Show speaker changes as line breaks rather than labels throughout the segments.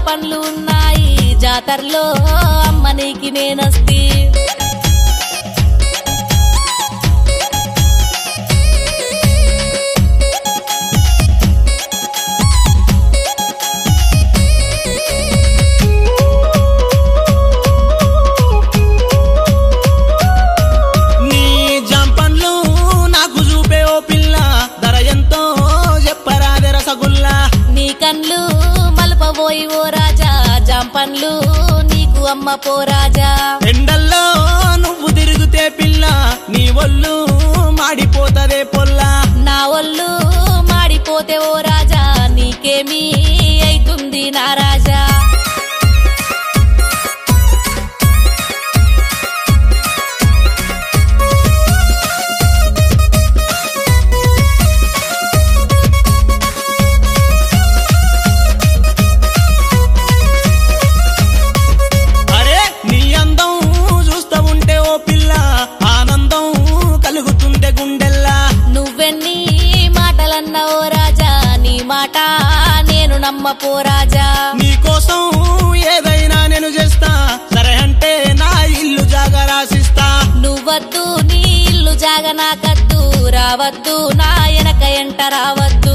పండ్లు ఉన్నాయి జాతరలో అమ్మ నీకి నేనొస్తి
నీ జంపన్లు నాకు చూపే ఓ పిల్ల ధర ఎంతో చెప్పరాదే రసగుల్లా
నీ కన్లు మలపబోయి ఓ రాజా జాంపన్లు నీకు అమ్మ పో రాజా
ఎండల్లో నువ్వు తిరిగితే పిల్ల నీ ఒళ్ళు మాడిపోతదే పొల్లా
నా ఒళ్ళు మాడిపోతే ఓ రాజా నీకేమీ అయితుంది నా రాజా
అరే నీ అందం చూస్తా ఉంటే ఓ పిల్ల ఆనందం కలుగుతుండే గుండెల్లా
నువ్వెన్ని మాటలన్నా ఓ రాజా నీ మాట నేను నమ్మపో రాజా
నీకోసం ఏదైనా నేను చేస్తా సరే అంటే నా ఇల్లు జాగా రాసిస్తా
నువ్వద్దు నీ ఇల్లు జాగ నాకద్దు రావద్దు నా వెనక ఎంట రావద్దు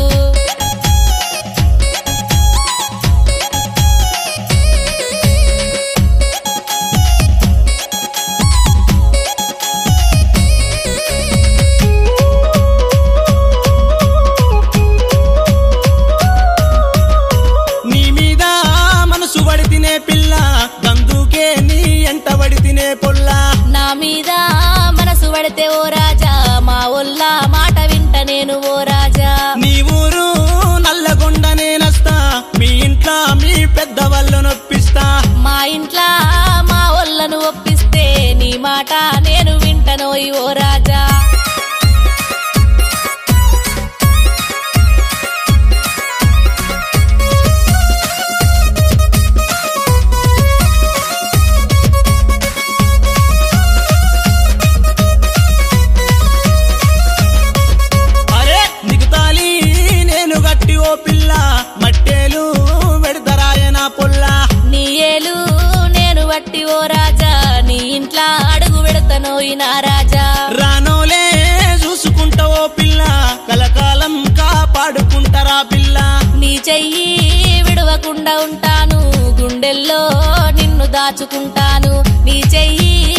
నీ మీద మనసు పడితేనే పిల్ల గందుకే నీ ఎంట పడితేనే పొల్లా
నా మీద మనసు పడితే ఓ రాజా మా ఒళ్ళ మాట వింట నేను ఓ రాజా
నీ ఊరు నల్లగొండ నేనస్తా మీ ఇంట్లో మీ పెద్దవాళ్ళు నొప్పిస్తా
మా ఇంట్లో మా ఒళ్ళను ఒప్పిస్తే నీ మాట నేను వింటనోయి ఓ రాజా
అరే నీకు తాలి నేను గట్టి ఓ పిల్ల మట్టేలు పెడతరాయన పొల్లా
నీ ఏలు నేను వట్టి ఓ రాజా నీ ఇంట్లో అడుగు పెడతనోయి నా రాజా
రానోలే చూసుకుంటా ఓ పిల్ల కలకాలం కాపాడుకుంటారా పిల్ల
నీ చెయ్యి విడవకుండా ఉంటాను గుండెల్లో నిన్ను దాచుకుంటాను నీ చెయ్యి